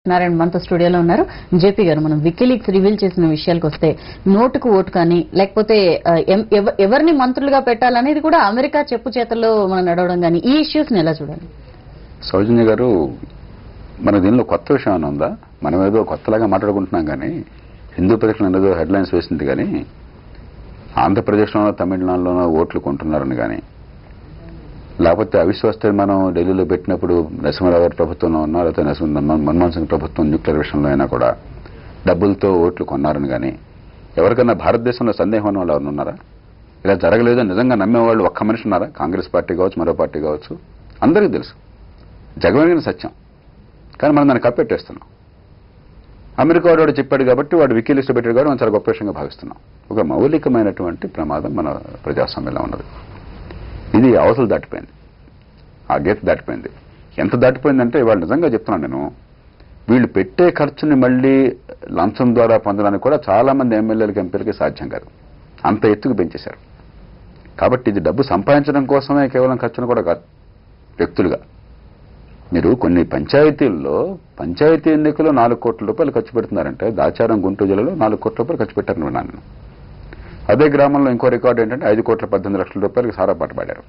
నారాయణ మనతో స్టూడియోలో ఉన్నారు జేపీ గారు మనం వికీలీక్స్ రివీల్ చేసిన విషయాలకు వస్తే నోటుకు ఓటు కానీ లేకపోతే ఆ, ఎం- ఎవ- ఎవరిని మంత్రులుగా పెట్టాలనేది కూడా అమెరికా చెప్పు చేతల్లో మనం నడవడం కానీ ఈ ఇష్యూస్ ని ఎలా చూడాలి సౌజన్య గారు మన దీనిలో కొత్త విషయం ఏమైనా ఉందా మనం ఏదో కొత్తలాగా మాట్లాడుకుంటున్నాం కానీ హిందూ ప్రదక్షిణ ఏదో హెడ్లైన్స్ వేసింది కానీ ఆంధ్రప్రదేశ్లోనో తమిళనాడులోనో ఓట్లు కొంటున్నారని కానీ లేకపోతే అవిశ్వాస తీర్మానం ఢిల్లీలో పెట్టినప్పుడు నరసింహరావు గారి ప్రభుత్వంలో ఉన్నా లేకపోతే నరసింహ మన్మోహన్ మన్మోహన్ సింగ్ ప్రభుత్వం న్యూక్లియర్ విషయంలో అయినా కూడా డబ్బులతో ఓట్లు కొన్నారని కానీ ఎవరికైనా భారతదేశంలో సందేహం ఉన్న వాళ్ళు ఎవరైనా ఉన్నారా ఇలా జరగలేదు నిజంగా నమ్మేవాళ్ళు ఒక్క మనిషి ఉన్నారా కాంగ్రెస్ పార్టీ కావచ్చు మరో పార్టీ కావచ్చు అందరికీ తెలుసు జగమెరిగిన సత్యం కానీ మనం దాన్ని కప్పెట్టేస్తున్నాం అమెరికా వాడు వాడు చెప్పాడు కాబట్టి వాడు వికీలిస్ట్ పెట్టాడు కాబట్టి మనం చాలా గొప్ప విషయంగా భావిస్తున్నాం ఒక మౌలికమైనటువంటి ప్రమాదం మన ప్రజాస్వామ్యంలో ఉన్నది ఇది అవసరం దాటిపోయింది ఆ గీత దాటిపోయింది ఎంత దాటిపోయిందంటే ఇవాళ నిజంగా చెప్తున్నాను నేను వీళ్ళు పెట్టే ఖర్చుని మళ్ళీ లంచం ద్వారా పొందడానికి కూడా చాలా మంది ఎమ్మెల్యేలకి ఎంపీలకి సాధ్యం కాదు అంత ఎత్తుకు పెంచేశారు కాబట్టి ఇది డబ్బు సంపాదించడం కోసమే కేవలం ఖర్చును కూడా కాదు వ్యక్తులుగా మీరు కొన్ని పంచాయతీల్లో పంచాయతీ ఎన్నికలు నాలుగు కోట్ల రూపాయలు ఖర్చు పెడుతున్నారంటే దాచారం గుంటూరు జిల్లాలో నాలుగు కోట్ల రూపాయలు ఖర్చు పెట్టారని విన్నాను నేను అదే గ్రామంలో ఇంకో రికార్డు ఏంటంటే ఐదు కోట్ల పద్దెనిమిది లక్షల రూపాయలకి సారా పాట పాడారు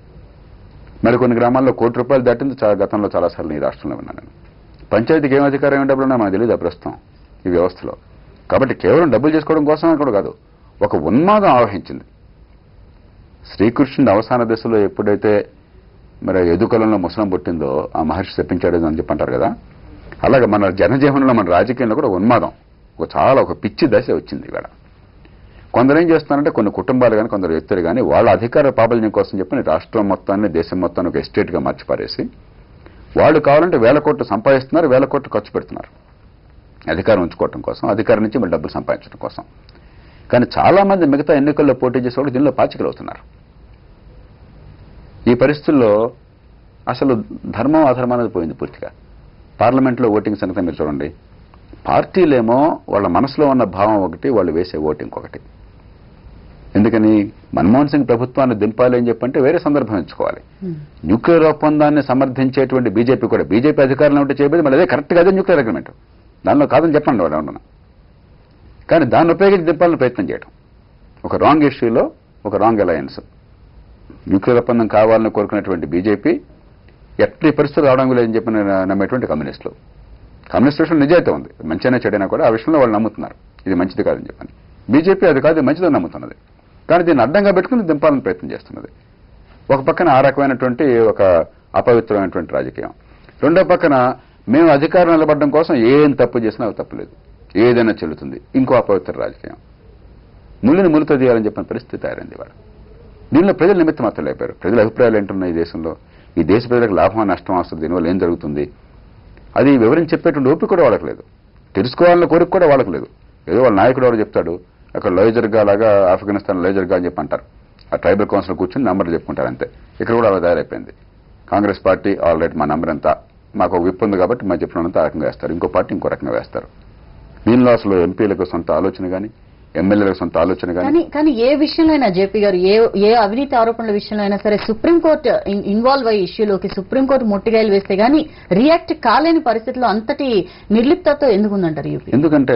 మరి కొన్ని గ్రామాల్లో కోటి రూపాయలు దాటింది చాలా గతంలో చాలాసార్లు ఈ రాష్ట్రంలో విన్నాను నేను పంచాయతీకి ఏం అధికారం ఏం డబ్బులు మనకు తెలియదు ఆ ప్రస్తుతం ఈ వ్యవస్థలో కాబట్టి కేవలం డబ్బులు చేసుకోవడం కోసమే కూడా కాదు ఒక ఉన్మాదం ఆవహించింది శ్రీకృష్ణుడి అవసాన దశలో ఎప్పుడైతే మరి ఎదుకలంలో ముసలం పుట్టిందో ఆ మహర్షి చెప్పించాడు అని చెప్పి అంటారు కదా అలాగే మన జనజీవనంలో మన రాజకీయంలో కూడా ఉన్మాదం ఒక చాలా ఒక పిచ్చి దశ వచ్చింది ఇక్కడ కొందరు ఏం చేస్తున్నారంటే కొన్ని కుటుంబాలు కానీ కొందరు వ్యక్తులు కానీ వాళ్ళ అధికార ప్రాబల్యం కోసం చెప్పి రాష్ట్రం మొత్తాన్ని దేశం మొత్తాన్ని ఒక ఎస్టేట్ గా మార్చిపారేసి వాళ్ళు కావాలంటే వేల కోట్లు సంపాదిస్తున్నారు వేల కోట్లు ఖర్చు పెడుతున్నారు అధికారం ఉంచుకోవటం కోసం అధికారం నుంచి మళ్ళీ డబ్బులు సంపాదించడం కోసం కానీ చాలా మంది మిగతా ఎన్నికల్లో పోటీ చేసే వాళ్ళు దీనిలో పాచికలు అవుతున్నారు ఈ పరిస్థితుల్లో అసలు ధర్మం అధర్మం అనేది పోయింది పూర్తిగా పార్లమెంట్లో ఓటింగ్ సంగతి మీరు చూడండి పార్టీలేమో వాళ్ళ మనసులో ఉన్న భావం ఒకటి వాళ్ళు వేసే ఓటింగ్ ఒకటి ఎందుకని మన్మోహన్ సింగ్ ప్రభుత్వాన్ని దింపాలి అని చెప్పంటే వేరే సందర్భం ఎంచుకోవాలి న్యూక్లియర్ ఒప్పందాన్ని సమర్థించేటువంటి బీజేపీ కూడా బీజేపీ అధికారంలో ఉంటే చేయబోయేది మళ్ళీ అదే కరెక్ట్గా అదే న్యూక్లియర్ అగ్రిమెంట్ దానిలో కాదని చెప్పండి వాడు ఏమన్నా కానీ దాన్ని ఉపయోగించి దింపాలని ప్రయత్నం చేయడం ఒక రాంగ్ ఇష్యూలో ఒక రాంగ్ అలయన్స్ న్యూక్లియర్ ఒప్పందం కావాలని కోరుకున్నటువంటి బీజేపీ ఎట్టి పరిస్థితులు రావడం లేదని చెప్పి న- నమ్మేటువంటి కమ్యూనిస్టులు కమ్యూనిస్ట్ విషయంలో నిజాయితీ ఉంది మంచిగా చెడైనా కూడా ఆ విషయంలో వాళ్ళు నమ్ముతున్నారు ఇది మంచిది కాదని చెప్పని బీజేపీ అది కాదు ఇది మంచిదని నమ్ముతున్నది కానీ దీన్ని అడ్డంగా పెట్టుకుని దింపాలని ప్రయత్నం చేస్తున్నది ఒక పక్కన ఆ రకమైనటువంటి ఒక అపవిత్రమైనటువంటి రాజకీయం రెండో పక్కన మేము అధికారం నిలబడడం కోసం ఏం తప్పు చేసినా అది తప్పులేదు ఏదైనా చెల్లుతుంది ఇంకో అపవిత్ర రాజకీయం ముళ్ళుని ముళ్ళుతో తీయాలని చెప్పిన పరిస్థితి తయారైంది ఇవాళ దీనిలో ప్రజల నిమిత్తం మాత్రం లేపారు ప్రజల అభిప్రాయాలు ఏంటున్నాయి ఈ దేశంలో ఈ దేశ ప్రజలకు లాభం నష్టం వస్తుంది దీనివల్ల ఏం జరుగుతుంది అది వివరించి చెప్పేటువంటి ఓపిక కూడా వాళ్ళకి లేదు తెలుసుకోవాలన్న కోరిక కూడా వాళ్ళకి లేదు ఏదో వాళ్ళ నాయకుడు ఎవరు చెప్తాడు అక్కడ లోయజర్గా లాగా ఆఫ్ఘనిస్తాన్ లోయజర్గా అని చెప్పి అంటారు ఆ ట్రైబల్ కౌన్సిల్ కూర్చొని నంబర్లు చెప్పుకుంటారు అంతే ఇక్కడ కూడా అలా తయారైపోయింది కాంగ్రెస్ పార్టీ ఆల్ రైట్ మా నంబర్ ఎంత మాకు ఒక విప్ ఉంది కాబట్టి మా చెప్పినంత ఆ రకంగా వేస్తారు ఇంకో పార్టీ ఇంకో రకంగా వేస్తారు దీనిలో అసలు ఎంపీలకు సొంత ఆలోచన కానీ ఎమ్మెల్యేలకు సొంత ఆలోచన కానీ కానీ కానీ ఏ విషయంలో అయినా జేపీ గారు ఏ ఏ అవినీతి ఆరోపణల విషయంలో అయినా సరే సుప్రీంకోర్టు ఇన్- ఇన్వాల్వ్ అయ్యే ఇష్యూలోకి సుప్రీంకోర్టు మొట్టిగాయలు వేస్తే గానీ రియాక్ట్ కాలేని పరిస్థితిలో అంతటి నిర్లిప్తతో ఎందుకు ఉందంటారు యూపీ ఎందుకంటే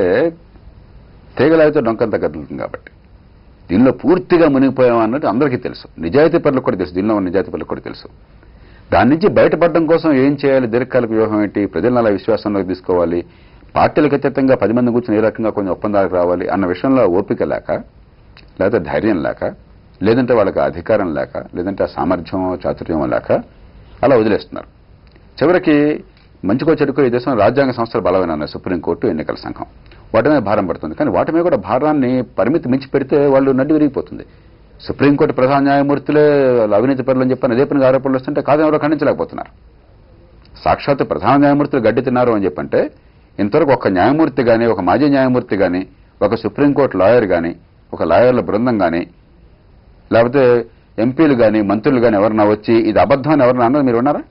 తీగలాగితే డొంకంత కదులుతుంది కాబట్టి దీనిలో పూర్తిగా మునిగిపోయాం అన్నట్టు అందరికీ తెలుసు నిజాయితీ పరులకు కూడా తెలుసు దీనిలో ఉన్న నిజాయితీ పరులకు కూడా తెలుసు దాని నుంచి బయటపడడం కోసం ఏం చేయాలి దీర్ఘకాలిక వ్యూహం ఏంటి ప్రజలను అలా విశ్వాసంలోకి తీసుకోవాలి పార్టీలకు అత్యతంగా పది మంది కూర్చొని ఏ రకంగా కొన్ని ఒప్పందాలకు రావాలి అన్న విషయంలో ఓపిక లేక లేకపోతే ధైర్యం లేక లేదంటే వాళ్ళకి అధికారం లేక లేదంటే ఆ సామర్థ్యం చాతుర్యం లేక అలా వదిలేస్తున్నారు చివరికి మంచికో చెడుకో ఈ దేశంలో రాజ్యాంగ సంస్థలు బలమైన ఉన్నాయి సుప్రీంకోర్టు ఎన్నికల సంఘం వాటి మీద భారం పడుతుంది కానీ వాటి మీద కూడా భారాన్ని పరిమితి మించి పెడితే వాళ్ళు నడ్డి విరిగిపోతుంది సుప్రీంకోర్టు ప్రధాన న్యాయమూర్తులే వాళ్ళు అవినీతి పరులు అని చెప్పని అదే పనిగా ఆరోపణలు వస్తుంటే కాదని ఎవరో ఖండించలేకపోతున్నారు సాక్షాత్ ప్రధాన న్యాయమూర్తులు గడ్డి తిన్నారు అని చెప్పంటే ఇంతవరకు ఒక న్యాయమూర్తి గాని ఒక మాజీ న్యాయమూర్తి గాని ఒక సుప్రీంకోర్టు లాయర్ గాని ఒక లాయర్ల బృందం గాని లేకపోతే ఎంపీలు గాని మంత్రులు గాని ఎవరన్నా వచ్చి ఇది అబద్ధం అని ఎవరన్నా అన్నది మీరు ఉన్నారా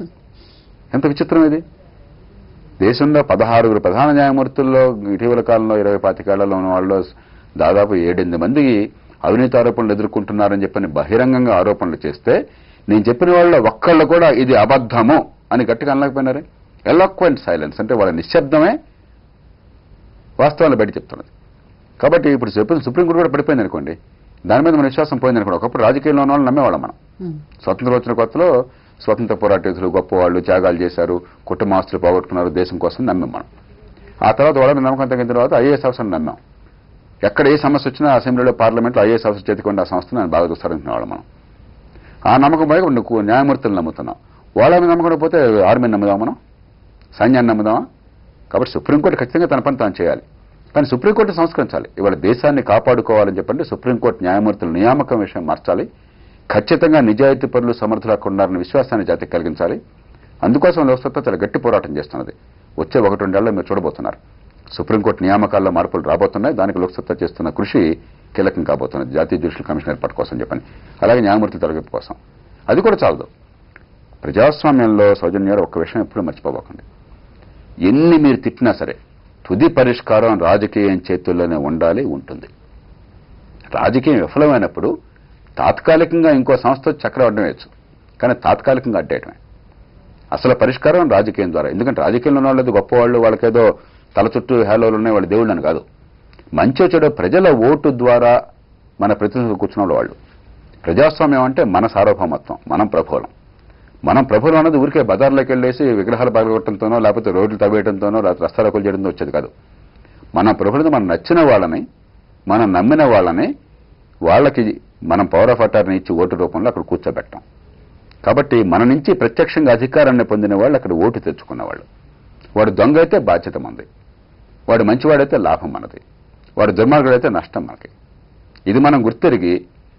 ఎంత విచిత్రం ఇది దేశంలో పదహారుగురు ప్రధాన న్యాయమూర్తుల్లో ఇటీవల కాలంలో ఇరవై పాతికేళ్లలో ఉన్న వాళ్ళు దాదాపు ఏడెనిమిది మంది అవినీతి ఆరోపణలు ఎదుర్కొంటున్నారని చెప్పని బహిరంగంగా ఆరోపణలు చేస్తే నేను చెప్పిన వాళ్ళ ఒక్కళ్ళు కూడా ఇది అబద్ధము అని గట్టిగా అనలేకపోయినారే ఎలాక్వెంట్ సైలెన్స్ అంటే వాళ్ళ నిశ్శబ్దమే వాస్తవాలు బయట చెప్తున్నది కాబట్టి ఇప్పుడు సుప్రీం సుప్రీంకోర్టు కూడా పడిపోయింది అనుకోండి దాని మీద మన విశ్వాసం పోయింది అనుకోండి ఒకప్పుడు రాజకీయంలో ఉన్న వాళ్ళు నమ్మేవాళ్ళం మనం ఉమ్. స్వతంత్రం వచ్చిన కొత్తలో స్వతంత్ర పోరాటేతులు గొప్పవాళ్ళు త్యాగాలు చేశారు కుటుంబాస్తులు పోగొట్టుకున్నారు దేశం కోసం నమ్మాం మనం ఆ తర్వాత వాళ్ళ మీద నమ్మకం తగ్గిన తర్వాత ఐఏఎస్ అవసరం నమ్మాం ఎక్కడ ఏ సమస్య వచ్చినా అసెంబ్లీలో పార్లమెంట్లో ఐఏఎస్ అవసరం చేతికొండి ఆ సంస్థను ఆయన బాగా చూస్తారనుకునే వాళ్ళు మనం ఆ నమ్మకం పైగా నువ్వు న్యాయమూర్తులు నమ్ముతున్నాం వాళ్ళ మీద నమ్మకం పోతే ఆర్మీని నమ్ముదాం మనం సైన్యాన్ని నమ్ముదామా కాబట్టి సుప్రీంకోర్టు ఖచ్చితంగా తన పని తాను చేయాలి కానీ సుప్రీంకోర్టు సంస్కరించాలి ఇవాళ దేశాన్ని కాపాడుకోవాలని చెప్పంటే సుప్రీంకోర్టు న్యాయమూర్తుల నియామకం విషయం మార్చాలి ఖచ్చితంగా నిజాయితీ పరులు సమర్థులకు ఉన్నారన్న విశ్వాసాన్ని జాతికి కలిగించాలి అందుకోసం లోక్సత్తా చాలా గట్టి పోరాటం చేస్తున్నది వచ్చే ఒకటి రెండేళ్లలో మీరు చూడబోతున్నారు సుప్రీంకోర్టు నియామకాల్లో మార్పులు రాబోతున్నాయి దానికి లోక్సత్తా చేస్తున్న కృషి కీలకం కాబోతున్నది జాతీయ జ్యుడిషియల్ కమిషన్ ఏర్పాటు కోసం చెప్పని అలాగే న్యాయమూర్తుల తొలగింపు కోసం అది కూడా చాలదు ప్రజాస్వామ్యంలో సౌజన్యాలు ఒక్క విషయం ఎప్పుడూ మర్చిపోబోకండి ఎన్ని మీరు తిట్టినా సరే తుది పరిష్కారం రాజకీయం చేతుల్లోనే ఉండాలి ఉంటుంది రాజకీయం విఫలమైనప్పుడు తాత్కాలికంగా ఇంకో సంస్థ చక్రం వేయచ్చు కానీ తాత్కాలికంగా అడ్డేయటమే అసలు పరిష్కారం రాజకీయం ద్వారా ఎందుకంటే రాజకీయంలో ఉన్న వాళ్ళు గొప్పవాళ్ళు వాళ్ళకేదో తల చుట్టూ హేలోలు ఉన్నాయి వాళ్ళు దేవుళ్ళు అని కాదు మంచో చెడు ప్రజల ఓటు ద్వారా మన ప్రతినిధులు కూర్చున్న వాళ్ళు ప్రజాస్వామ్యం అంటే మన సార్వభౌమత్వం మనం ప్రభువులం మనం ప్రభుత్వం అన్నది ఊరికే బజార్లోకి వెళ్ళేసి విగ్రహాలు పగలగొట్టడంతోనో లేకపోతే రోడ్లు తవ్వేయడంతోనో లేకపోతే రస్తారోకులు చేయడంతో వచ్చేది కాదు మన ప్రభుత్వం మనం నచ్చిన వాళ్ళని మనం నమ్మిన వాళ్ళని వాళ్ళకి మనం పవర్ ఆఫ్ అటార్నీ ఇచ్చి ఓటు రూపంలో అక్కడ కూర్చోబెట్టాం కాబట్టి మన నుంచి ప్రత్యక్షంగా అధికారాన్ని పొందిన వాళ్ళు అక్కడ ఓటు తెచ్చుకున్నవాళ్ళు వాడు దొంగ అయితే బాధ్యత మనది వాడు మంచివాడైతే లాభం మనది వాడు దుర్మార్గుడైతే నష్టం మనకి ఇది మనం గుర్తెరిగి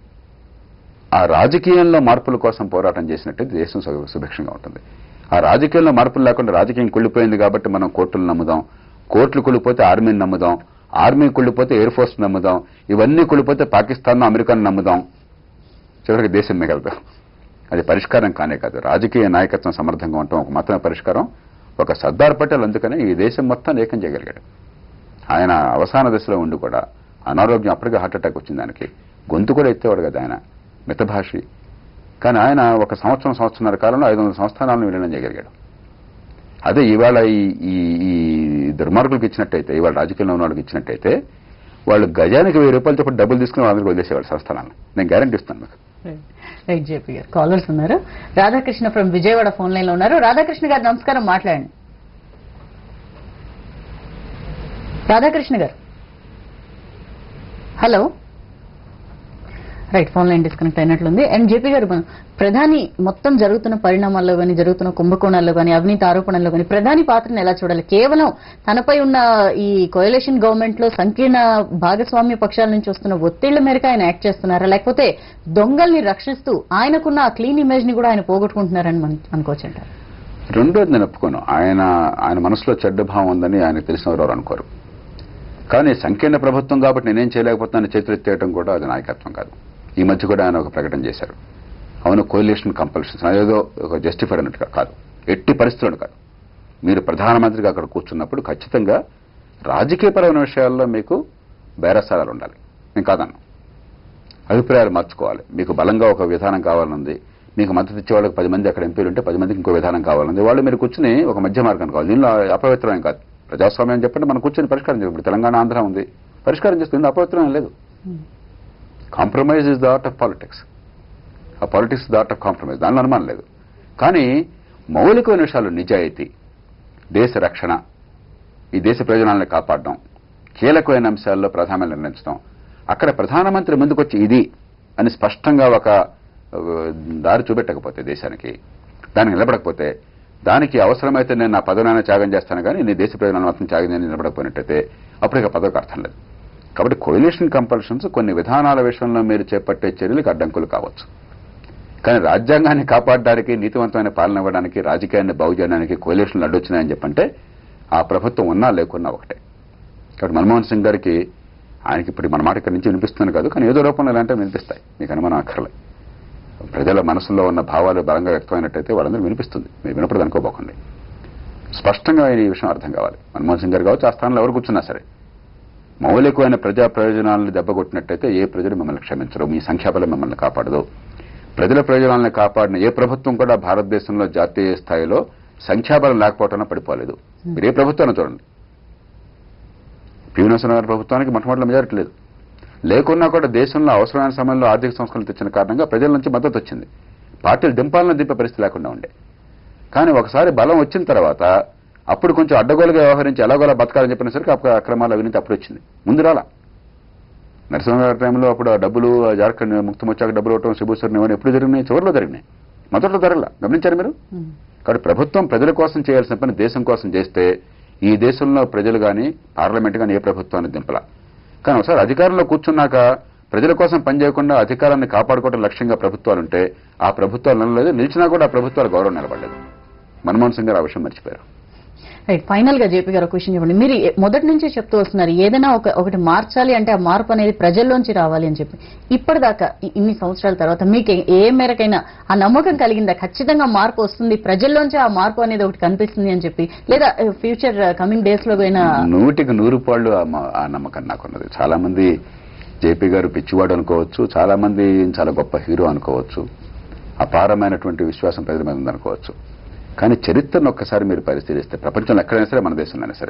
ఆ రాజకీయంలో మార్పుల కోసం పోరాటం చేసినట్టయితే దేశం సు- సుభిక్షంగా ఉంటుంది ఆ రాజకీయంలో మార్పులు లేకుండా రాజకీయం కుళ్ళిపోయింది కాబట్టి మనం కోర్టులు నమ్ముదాం కోర్టులు కుళ్ళిపోతే ఆర్మీని నమ్ముదాం ఆర్మీ కుళ్ళిపోతే ఎయిర్ ఫోర్స్ నమ్ముదాం ఇవన్నీ కుళ్ళిపోతే పాకిస్తాన్ అమెరికాను నమ్ముదాం చివరికి దేశం మిగలదాం అది పరిష్కారం కానే కాదు రాజకీయ నాయకత్వం సమర్థంగా ఉండటం ఒక మాత్రమే పరిష్కారం ఒక సర్దార్ పటేల్ అందుకనే ఈ దేశం మొత్తం ఏకం చేయగలిగాడు ఆయన అవసాన దశలో ఉండి కూడా అనారోగ్యం అప్పటికే హార్ట్ అటాక్ వచ్చింది ఆయనకి గొంతు కూడా ఎత్తేవాడు కదా ఆయన మితభాషి కానీ ఆయన ఒక సంవత్సరం సంవత్సరాల కాలంలో ఐదు వందల సంస్థానాలను విలీనం చేయగలిగాడు అదే ఇవాళ ఈ ఈ ఈ దుర్మార్గులకు ఇచ్చినట్టయితే ఇవాళ రాజకీయంలో ఉన్న వాళ్ళకి ఇచ్చినట్టయితే వాళ్ళు గజానికి వెయ్యి రూపాయలు చెప్పి డబ్బులు తీసుకుని వాళ్ళకి వదిలేసేవాళ్ళు సంస్థానాలను నేను గ్యారంటీ ఇస్తాను మీకు రైట్ జేపీ గారు కాలర్స్ ఉన్నారు Radhakrishna from Vijayawada phone line లో ఉన్నారు రాధాకృష్ణ గారు నమస్కారం మాట్లాడండి రాధాకృష్ణ గారు hello right phone line disconnect అయినట్లుంది అండ్ జేపీ గారు మనం ప్రధాని మొత్తం జరుగుతున్న పరిణామాల్లో కానీ జరుగుతున్న కుంభకోణాల్లో కానీ అవినీతి ఆరోపణల్లో కానీ ప్రధాని పాత్రను ఎలా చూడాలి కేవలం తనపై ఉన్న ఈ కోయలేషన్ గవర్నమెంట్ లో సంకీర్ణ భాగస్వామ్య పక్షాల నుంచి వస్తున్న ఒత్తిళ్ల మేరకు ఆయన యాక్ట్ చేస్తున్నారా లేకపోతే దొంగల్ని రక్షిస్తూ ఆయనకున్న ఆ క్లీన్ ఇమేజ్ ని కూడా ఆయన పోగొట్టుకుంటున్నారని మనం అనుకోవచ్చంటారు రెండోది నేను ఒప్పుకోను ఆయన ఆయన మనసులో చెడ్డ భావం ఉందని ఆయనకు తెలిసిన ఎవరు అనుకోరు కానీ సంకీర్ణ ప్రభుత్వం కాబట్టి నేనేం చేయలేకపోతున్నాను చేతులెత్తేయడం కూడా అది నాయకత్వం కాదు ఈ మధ్య కూడా ఆయన ఒక ప్రకటన చేశారు అవును కోయిలేషన్ కంపల్షన్స్ అదేదో ఒక జస్టిఫైడ్ అన్నట్టుగా కాదు ఎట్టి పరిస్థితులను కాదు మీరు ప్రధానమంత్రిగా అక్కడ కూర్చున్నప్పుడు ఖచ్చితంగా రాజకీయపరమైన విషయాల్లో మీకు బేరసారాలు ఉండాలి నేను కాదన్నా అభిప్రాయాలు మార్చుకోవాలి మీకు బలంగా ఒక విధానం కావాలనుంది మీకు మద్దతు ఇచ్చే వాళ్ళకి పది మంది అక్కడ ఎంపీలు ఉంటే పది మందికి ఇంకో విధానం కావాలంది వాళ్ళు మీరు కూర్చుని ఒక మధ్య మార్గం కావాలి దీనిలో అపవిత్రమేం కాదు ప్రజాస్వామ్యం చెప్పండి మనం కూర్చొని పరిష్కారం చేయాలి ఇప్పుడు తెలంగాణ ఆంధ్ర ఉంది పరిష్కారం చేస్తే ఇందులో అపవిత్రమేం లేదు compromise is the art of politics ఆ politics the art of compromise దానిలో అనుమానం లేదు కానీ మౌలికమైన విషయాలు నిజాయితీ దేశ రక్షణ ఈ దేశ ప్రయోజనాలను కాపాడడం కీలకమైన అంశాల్లో ప్రధానంగా నిర్ణయించడం అక్కడ ప్రధానమంత్రి ముందుకొచ్చి ఇది అని స్పష్టంగా ఒక ఆ, దారి చూపెట్టకపోతే దేశానికి దానికి నిలబడకపోతే దానికి అవసరమైతే నేను నా పదవినైనా త్యాగం చేస్తాను కానీ నీ దేశ ప్రయోజనాలు మాత్రం త్యాగం చేయని నిలబడకపోయినట్టయితే అప్పుడు ఇక పదవికి అర్థం లేదు కాబట్టి కోయిలేషన్ కంపల్షన్స్ కొన్ని విధానాల విషయంలో మీరు చేపట్టే చర్యలకు అడ్డంకులు కావచ్చు కానీ రాజ్యాంగాన్ని కాపాడడానికి నీతివంతమైన పాలన ఇవ్వడానికి రాజకీయాన్ని బాగు చేయడానికి కోయిలేషన్లు అడ్డొచ్చినాయని చెప్పంటే ఆ ప్రభుత్వం ఉన్నా లేకున్నా ఒకటే కాబట్టి మన్మోహన్ సింగ్ గారికి ఆయనకి ఇప్పుడు మన మాట ఇక్కడి నుంచి వినిపిస్తుంది కాదు కానీ ఏదో రూపంలో ఇలాంటివి వినిపిస్తాయి మీకు అనుమానం అక్కర్లే ప్రజల మనసులో ఉన్న భావాలు బలంగా వ్యక్తమైనట్టయితే వాళ్ళందరూ వినిపిస్తుంది మీరు వినప్పుడు అనుకోబోకండి స్పష్టంగా ఆయన ఈ విషయం అర్థం కావాలి మన్మోహన్ సింగ్ గారు కావచ్చు ఆ స్థానంలో ఎవరు కూర్చున్నా సరే మౌలికమైన ప్రజా ప్రయోజనాలను దెబ్బకొట్టినట్టయితే ఏ ప్రజలు మిమ్మల్ని క్షమించరు మీ సంఖ్యాబలం మిమ్మల్ని కాపాడదు ప్రజల ప్రయోజనాలను కాపాడిన ఏ ప్రభుత్వం కూడా భారతదేశంలో జాతీయ స్థాయిలో సంఖ్యాబలం లేకపోవటం పడిపోలేదు మీరు ఏ ప్రభుత్వాన్ని చూడండి పివి నరసింహ గారి ప్రభుత్వానికి మొట్టమొదటి మెజారిటీ లేదు లేకున్నా కూడా దేశంలో అవసరమైన సమయంలో ఆర్థిక సంస్కరణలు తెచ్చిన కారణంగా ప్రజల నుంచి మద్దతు వచ్చింది పార్టీలు దింపాలను దింపే పరిస్థితి లేకుండా ఉండే కానీ ఒకసారి బలం వచ్చిన తర్వాత అప్పుడు కొంచెం అడ్డగోలుగా వ్యవహరించి ఎలాగోలా బతకాలని చెప్పిన సరికి అప్పుడు అక్రమాల అవినీతి అప్పుడు వచ్చింది ముందు రాలా నరసింహ గారి టైంలో అప్పుడు ఆ డబ్బులు ఆ జార్ఖండ్ ముక్తం వచ్చాక డబ్బులు ఇవ్వటం శిబుసర్ ఇవన్నీ ఎప్పుడు జరిగినాయి చివరిలో జరిగినాయి మొదట్లో జరగల గమనించారు మీరు ఉమ్. కాబట్టి ప్రభుత్వం ప్రజల కోసం చేయాల్సిన పని దేశం కోసం చేస్తే ఈ దేశంలో ప్రజలు కానీ పార్లమెంట్ కానీ ఏ ప్రభుత్వాన్ని దింపలా కానీ ఒకసారి అధికారంలో కూర్చున్నాక ప్రజల కోసం పనిచేయకుండా అధికారాన్ని కాపాడుకోవడం లక్ష్యంగా ప్రభుత్వాలు ఉంటే ఆ ప్రభుత్వాలు నిలలేదు నిలిచినా కూడా ఆ ప్రభుత్వాలు గౌరవం నిలబడలేదు మన్మోహన్ సింగ్ గారు ఆ విషయం మర్చిపోయారు రైట్ ఫైనల్ గా జేపీ గారు ఒక క్వశ్చన్ చెప్పండి మీరు ఏ- మొదటి నుంచి చెప్తూ వస్తున్నారు ఏదైనా ఒక ఒకటి మార్చాలి అంటే ఆ మార్పు అనేది ప్రజల్లోంచి రావాలి అని చెప్పి ఇప్పటిదాకా ఇ- ఇన్ని సంవత్సరాల తర్వాత మీకు ఏ- ఏ మేరకైనా ఆ నమ్మకం కలిగిందా ఖచ్చితంగా మార్పు వస్తుంది ప్రజల్లోంచి ఆ మార్పు అనేది ఒకటి కనిపిస్తుంది అని చెప్పి లేదా ఫ్యూచర్ కమింగ్ డేస్ లో అయినా నూటికి నూరు పాళ్ళు ఆ మ- ఆ నమ్మకం నాకున్నది చాలా మంది జేపీ గారు పిచ్చివాడు అనుకోవచ్చు చాలా మంది చాలా గొప్ప హీరో అనుకోవచ్చు అపారమైనటువంటి విశ్వాసం ప్రజల మీద ఉందనుకోవచ్చు కానీ చరిత్రను ఒక్కసారి మీరు పరిశీలిస్తే ప్రపంచంలో ఎక్కడైనా సరే మన దేశంలోనే సరే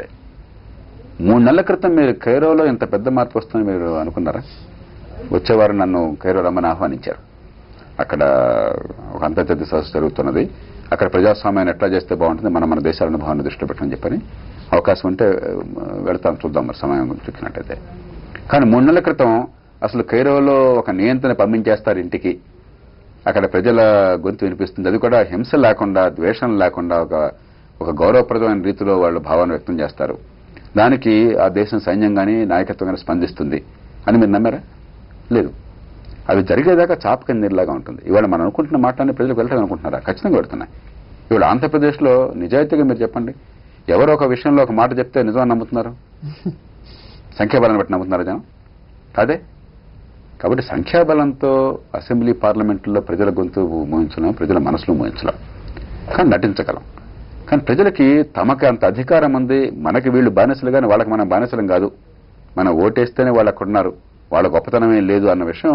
మూడు నెలల క్రితం మీరు కైరోలో ఇంత పెద్ద మార్పు వస్తుందని మీరు అనుకున్నారా వచ్చేవారు నన్ను కైరో రమ్మని ఆహ్వానించారు అక్కడ ఒక అంతర్జాతీయ సదస్సు జరుగుతున్నది అక్కడ ప్రజాస్వామ్యాన్ని ఎట్లా చేస్తే బాగుంటుంది మనం మన దేశాల అనుభవాన్ని దృష్టిలో పెట్టమని చెప్పని అవకాశం ఉంటే ఆ, వెళతాం చూద్దాం మరి సమయం చూసినట్టయితే కానీ మూడు నెలల క్రితం అసలు కైరోలో ఒక నియంత్రణ పంపించేస్తారు ఇంటికి అక్కడ ప్రజల గొంతు వినిపిస్తుంది అది కూడా హింస లేకుండా ద్వేషం లేకుండా ఒక ఒక గౌరవప్రదమైన రీతిలో వాళ్ళు భావాన్ని వ్యక్తం చేస్తారు దానికి ఆ దేశం సైన్యం కానీ నాయకత్వం కానీ స్పందిస్తుంది అని మీరు నమ్మారా లేదు అవి జరిగేదాకా చాప కింద నీరులాగా ఉంటుంది ఇవాళ మనం అనుకుంటున్న మాటలన్నీ ప్రజలకు వెళ్ళటం అనుకుంటున్నారా ఖచ్చితంగా పెడుతున్నాయి ఇవాళ ఆంధ్రప్రదేశ్లో నిజాయితీగా మీరు చెప్పండి ఎవరో ఒక విషయంలో ఒక మాట చెప్తే నిజమని నమ్ముతున్నారు సంఖ్యాబలాన్ని బట్టి నమ్ముతున్నారా జనం అదే కాబట్టి సంఖ్యాబలంతో అసెంబ్లీ పార్లమెంట్లో ప్రజల గొంతు మోయించలేం ప్రజల మనసులో మోయించలేం కానీ నటించగలం కానీ ప్రజలకి తమకి అంత అధికారం ఉంది మనకి వీళ్ళు బానిసలు కానీ వాళ్ళకి మనం బానిసలం కాదు మనం ఓటేస్తేనే వాళ్ళు అక్కడ ఉన్నారు వాళ్ళ గొప్పతనమే లేదు అన్న విషయం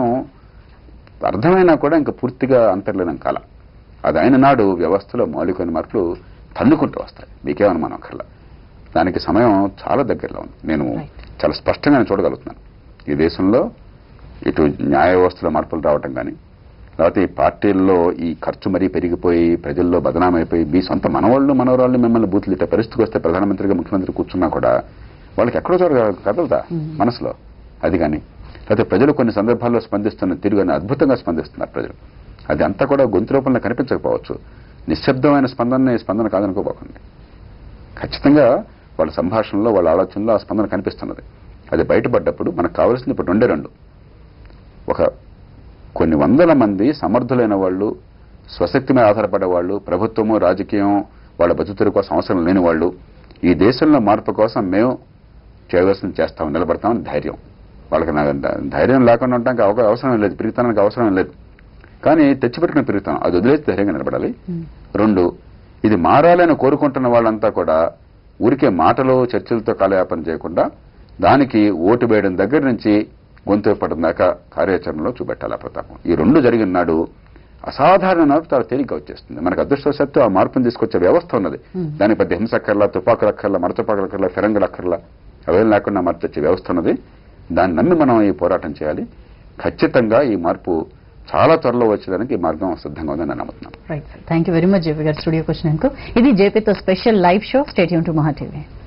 అర్థమైనా కూడా ఇంకా పూర్తిగా అంతర్లీనం కాల అది అయిన నాడు వ్యవస్థలో మౌలికమైన మార్పులు తన్నుకుంటూ వస్తాయి మీకేమనుమానం అక్కర్లా దానికి సమయం చాలా దగ్గరలో ఉంది నేను Right. చాలా స్పష్టంగా నేను చూడగలుగుతున్నాను ఈ దేశంలో ఇటు న్యాయ వ్యవస్థలో మార్పులు రావటం కానీ లేకపోతే ఈ పార్టీల్లో ఈ ఖర్చు మరీ పెరిగిపోయి ప్రజల్లో బదనామైపోయి మీ సొంత మనవాళ్ళు మనవరాళ్ళు మిమ్మల్ని బూతులు ఇట్ట పరిస్థితికి వస్తే ప్రధానమంత్రిగా ముఖ్యమంత్రి కూర్చున్నా కూడా వాళ్ళకి ఎక్కడో చోట కదలదా మనసులో అది కానీ లేకపోతే ప్రజలు కొన్ని సందర్భాల్లో స్పందిస్తున్న తిరుగు అద్భుతంగా స్పందిస్తున్నారు ప్రజలు అది అంతా కూడా గొంతు రూపంలో కనిపించకపోవచ్చు నిశ్శబ్దమైన స్పందన స్పందన కాదనుకోబోకండి ఖచ్చితంగా వాళ్ళ సంభాషణలో వాళ్ళ ఆలోచనలో ఆ స్పందన కనిపిస్తున్నది అది బయటపడ్డప్పుడు మనకు కావాల్సింది ఇప్పుడు రెండే రెండు ఒక కొన్ని వందల మంది సమర్థులైన వాళ్ళు స్వశక్తి మీద ఆధారపడే వాళ్ళు ప్రభుత్వము రాజకీయం వాళ్ళ బతుకుతెరు కోసం అవసరం లేని వాళ్ళు ఈ దేశంలో మార్పు కోసం మేము చేయవలసింది చేస్తాం నిలబడతామని ధైర్యం వాళ్ళకి నా ధ- ధైర్యం లేకుండా ఉండడానికి అవక- అవసరం లేదు పెరుగుతానికి అవసరం లేదు కానీ తెచ్చిపెట్టుకుని పెరుగుతాం అది వదిలేసి ధైర్యంగా నిలబడాలి రెండు ఇది మారాలని కోరుకుంటున్న వాళ్ళంతా కూడా ఊరికే మాటలు చర్చలతో కాలయాపన చేయకుండా దానికి ఓటు వేయడం దగ్గర నుంచి గొంతు విప్పడం దాకా కార్యాచరణలో చూపెట్టాలి ఆ ప్రతాపం ఈ రెండు జరిగిన నాడు అసాధారణ మార్పు చాలా తేలిగ్గా వచ్చేస్తుంది మనకు అదృష్టవశాత్తు ఆ మార్పును తీసుకొచ్చే వ్యవస్థ ఉన్నది దానికి పెద్ద హింస అక్కర్లా తుపాకులు అక్కర్లా మడ తుపాకులు అక్కర్లా ఫిరంగులు అక్కర్లా అవేం లేకుండా మార్పు తెచ్చే వ్యవస్థ ఉన్నది దాన్ని నమ్మి మనం ఈ పోరాటం చేయాలి ఖచ్చితంగా ఈ మార్పు చాలా త్వరలో వచ్చేదానికి ఈ మార్గం సిద్ధంగా ఉందని నేను నమ్ముతున్నాను right thank you very much JP గారు స్టూడియోకి వచ్చినందుకు ఇది జేపీతో special live show stadium to Maha TV